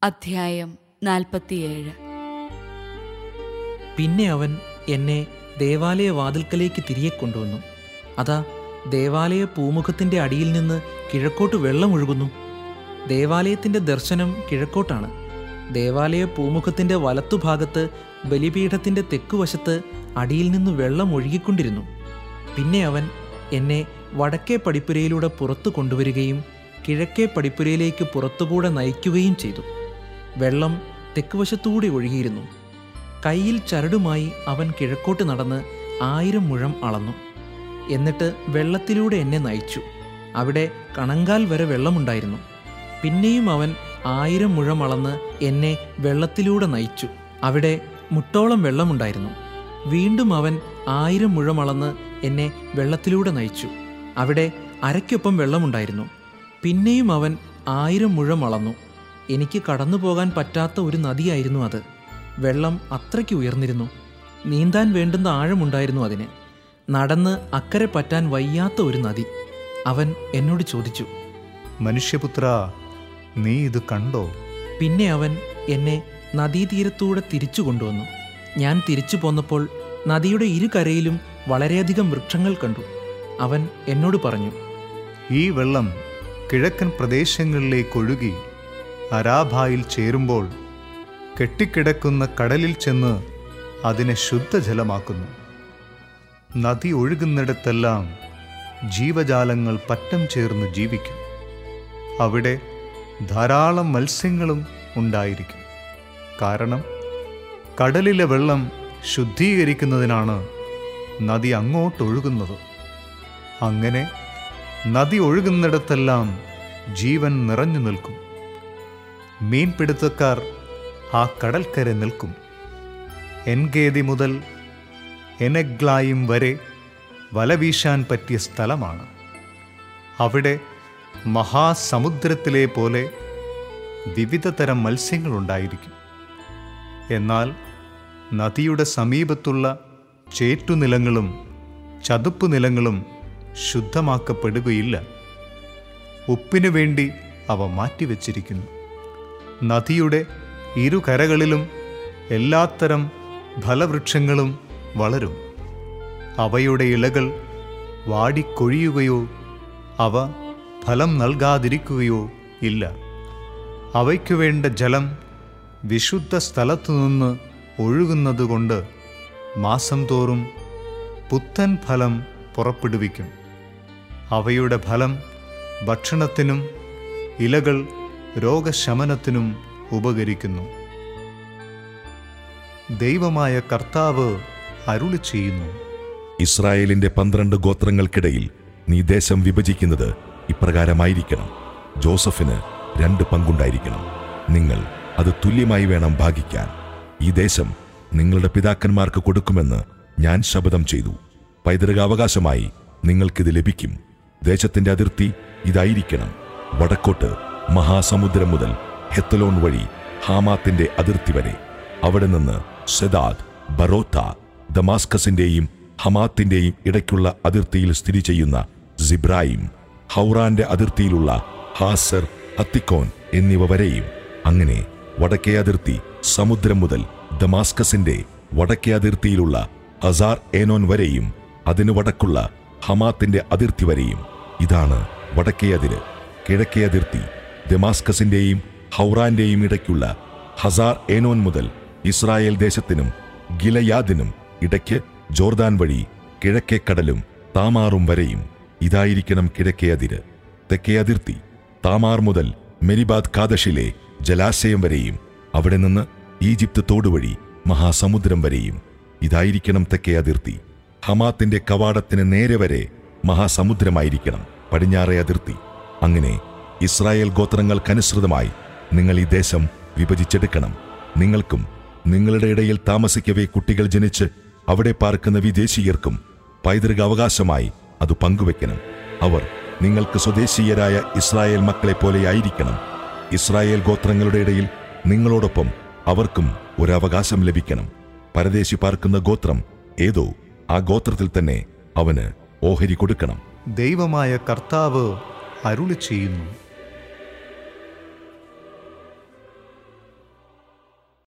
അധ്യായം നാൽപ്പത്തിയേഴ് പിന്നെ അവൻ എന്നെ ദേവാലയ വാതിൽക്കലേക്ക് തിരികെ കൊണ്ടുവന്നു അതാ ദേവാലയ പൂമുഖത്തിന്റെ അടിയിൽ നിന്ന് കിഴക്കോട്ട് വെള്ളം ഒഴുകുന്നു ദേവാലയത്തിന്റെ ദർശനം കിഴക്കോട്ടാണ് ദേവാലയ പൂമുഖത്തിന്റെ വലത്തുഭാഗത്ത് ബലിപീഠത്തിന്റെ തെക്കുവശത്ത് അടിയിൽ നിന്ന് വെള്ളം ഒഴുകിക്കൊണ്ടിരുന്നു പിന്നെ അവൻ എന്നെ വടക്കേ പടിപ്പുരയിലൂടെ പുറത്തു കൊണ്ടുവരികയും കിഴക്കേ പടിപ്പുരയിലേക്ക് പുറത്തുകൂടെ നയിക്കുകയും ചെയ്തു വെള്ളം തെക്കുവശത്തൂടെ ഒഴുകിയിരുന്നു കയ്യിൽ ചരടുമായി അവൻ കിഴക്കോട്ട് നടന്ന് ആയിരം മുഴം അളന്നു എന്നിട്ട് വെള്ളത്തിലൂടെ എന്നെ നയിച്ചു അവിടെ കണങ്കാൽ വരെ വെള്ളമുണ്ടായിരുന്നു പിന്നെയും അവൻ ആയിരം മുഴം അളന്ന് എന്നെ വെള്ളത്തിലൂടെ നയിച്ചു അവിടെ മുട്ടോളം വെള്ളമുണ്ടായിരുന്നു വീണ്ടും അവൻ ആയിരം മുഴം അളന്ന് എന്നെ വെള്ളത്തിലൂടെ നയിച്ചു അവിടെ അരയ്ക്കൊപ്പം വെള്ളമുണ്ടായിരുന്നു പിന്നെയും അവൻ ആയിരം മുഴം അളന്നു എനിക്ക് കടന്നു പോകാൻ പറ്റാത്ത ഒരു നദിയായിരുന്നു അത് വെള്ളം അത്രയ്ക്ക് ഉയർന്നിരുന്നു നീന്താൻ വേണ്ടുന്ന ആഴമുണ്ടായിരുന്നു അതിന് നടന്ന് അക്കരെ പറ്റാൻ വയ്യാത്ത ഒരു നദി അവൻ എന്നോട് ചോദിച്ചു മനുഷ്യപുത്ര നീ ഇത് കണ്ടോ പിന്നെ അവൻ എന്നെ നദീതീരത്തൂടെ തിരിച്ചു കൊണ്ടുവന്നു ഞാൻ തിരിച്ചു പോന്നപ്പോൾ നദിയുടെ ഇരുകരയിലും വളരെയധികം വൃക്ഷങ്ങൾ കണ്ടു അവൻ എന്നോട് പറഞ്ഞു ഈ വെള്ളം കിഴക്കൻ പ്രദേശങ്ങളിലേക്ക് ഒഴുകി അരാഭായിൽ ചേരുമ്പോൾ കെട്ടിക്കിടക്കുന്ന കടലിൽ ചെന്ന് അതിനെ ശുദ്ധജലമാക്കുന്നു നദി ഒഴുകുന്നിടത്തെല്ലാം ജീവജാലങ്ങൾ പറ്റം ചേർന്ന് ജീവിക്കും അവിടെ ധാരാളം മത്സ്യങ്ങളും ഉണ്ടായിരിക്കും കാരണം കടലിലെ വെള്ളം ശുദ്ധീകരിക്കുന്നതിനാണ് നദി അങ്ങോട്ടൊഴുകുന്നത് അങ്ങനെ നദി ഒഴുകുന്നിടത്തെല്ലാം ജീവൻ നിറഞ്ഞു നിൽക്കും മീൻപിടുത്തക്കാർ ആ കടൽക്കര നിൽക്കും എൻഗേദി മുതൽ എനഗ്ലായും വരെ വല വീശാൻ പറ്റിയ സ്ഥലമാണ് അവിടെ മഹാസമുദ്രത്തിലെ പോലെ വിവിധ തരം മത്സ്യങ്ങളുണ്ടായിരിക്കും എന്നാൽ നദിയുടെ സമീപത്തുള്ള ചേറ്റുനിലങ്ങളും ചതുപ്പ് നിലങ്ങളും ശുദ്ധമാക്കപ്പെടുകയില്ല ഉപ്പിനു വേണ്ടി അവ മാറ്റിവെച്ചിരിക്കുന്നു നദിയുടെ ഇരുകരകളിലും എല്ലാത്തരം ഫലവൃക്ഷങ്ങളും വളരും അവയുടെ ഇലകൾ വാടിക്കൊഴിയുകയോ അവ ഫലം നൽകാതിരിക്കുകയോ ഇല്ല അവയ്ക്കു വേണ്ട ജലം വിശുദ്ധ സ്ഥലത്തുനിന്ന് ഒഴുകുന്നതുകൊണ്ട് മാസം തോറും പുത്തൻ ഫലം പുറപ്പെടുവിക്കും അവയുടെ ഫലം ഭക്ഷണത്തിനും ഇലകൾ രോഗശമനത്തിനും ഉപകരിക്കുന്നു ദൈവമായ കർത്താവ് അരുളി ചെയ്യുന്നു ഇസ്രായേലിന്റെ പന്ത്രണ്ട് ഗോത്രങ്ങൾക്കിടയിൽ നീ ദേശം വിഭജിക്കുന്നത് ഇപ്രകാരമായിരിക്കണം ജോസഫിന് രണ്ട് പങ്കുണ്ടായിരിക്കണം നിങ്ങൾ അത് തുല്യമായി വേണം ഭാഗിക്കാൻ ഈ ദേശം നിങ്ങളുടെ പിതാക്കന്മാർക്ക് കൊടുക്കുമെന്ന് ഞാൻ ശപഥം ചെയ്തു പൈതൃകാവകാശമായി നിങ്ങൾക്കിത് ലഭിക്കും ദേശത്തിന്റെ അതിർത്തി ഇതായിരിക്കണം വടക്കോട്ട് മഹാസമുദ്രം മുതൽ ഹെത്തലോൺ വഴി ഹാമാത്തിന്റെ അതിർത്തി വരെ അവിടെ നിന്ന് സെദാദ് ബറോത്ത ദമാസ്കസിന്റെയും ഹമാത്തിന്റെയും ഇടയ്ക്കുള്ള അതിർത്തിയിൽ സ്ഥിതി ചെയ്യുന്ന സിബ്രായിം ഹൗറാന്റെ അതിർത്തിയിലുള്ള ഹാസർ ഹത്തിക്കോൻ എന്നിവ വരെയും അങ്ങനെ വടക്കേ അതിർത്തി സമുദ്രം മുതൽ ദമാസ്കസിന്റെ വടക്കേ അതിർത്തിയിലുള്ള അസാർ ഏനോൻ വരെയും അതിനു വടക്കുള്ള ഹമാത്തിന്റെ അതിർത്തി വരെയും ഇതാണ് വടക്കേ അതിര് കിഴക്കേ അതിർത്തി ദമാസ്കസിന്റെയും ഹൗറാന്റെയും ഇടയ്ക്കുള്ള ഹസാർ ഏനോൻ മുതൽ ഇസ്രായേൽ ദേശത്തിനും ഗിലയാദിനും ഇടയ്ക്ക് ജോർദാൻ വഴി കിഴക്കേ കടലും താമാറും വരെയും ഇതായിരിക്കണം കിഴക്കേ അതിര് തെക്കേ അതിർത്തി താമാർ മുതൽ മെരിബാദ് കാദഷിലെ ജലാശയം വരെയും അവിടെ നിന്ന് ഈജിപ്ത് തോടുവഴി മഹാസമുദ്രം വരെയും ഇതായിരിക്കണം തെക്കേ അതിർത്തി ഹമാത്തിന്റെ കവാടത്തിന് നേരെ വരെ മഹാസമുദ്രമായിരിക്കണം പടിഞ്ഞാറേ അതിർത്തി അങ്ങനെ ഇസ്രായേൽ ഗോത്രങ്ങൾക്കനുസൃതമായി നിങ്ങൾ ഈ ദേശം വിഭജിച്ചെടുക്കണം നിങ്ങൾക്കും നിങ്ങളുടെ ഇടയിൽ താമസിക്കവേ കുട്ടികൾ ജനിച്ച് അവിടെ പാർക്കുന്ന വിദേശീയർക്കും പൈതൃക അവകാശമായി അത് പങ്കുവെക്കണം അവർ നിങ്ങൾക്ക് സ്വദേശീയരായ ഇസ്രായേൽ മക്കളെ പോലെയായിരിക്കണം ഇസ്രായേൽ ഗോത്രങ്ങളുടെ ഇടയിൽ നിങ്ങളോടൊപ്പം അവർക്കും ഒരു അവകാശം ലഭിക്കണം പരദേശി പാർക്കുന്ന ഗോത്രം ഏതോ ആ ഗോത്രത്തിൽ തന്നെ അവന് ഓഹരി കൊടുക്കണം ദൈവമായ കർത്താവ് അരുളി ചെയ്യുന്നു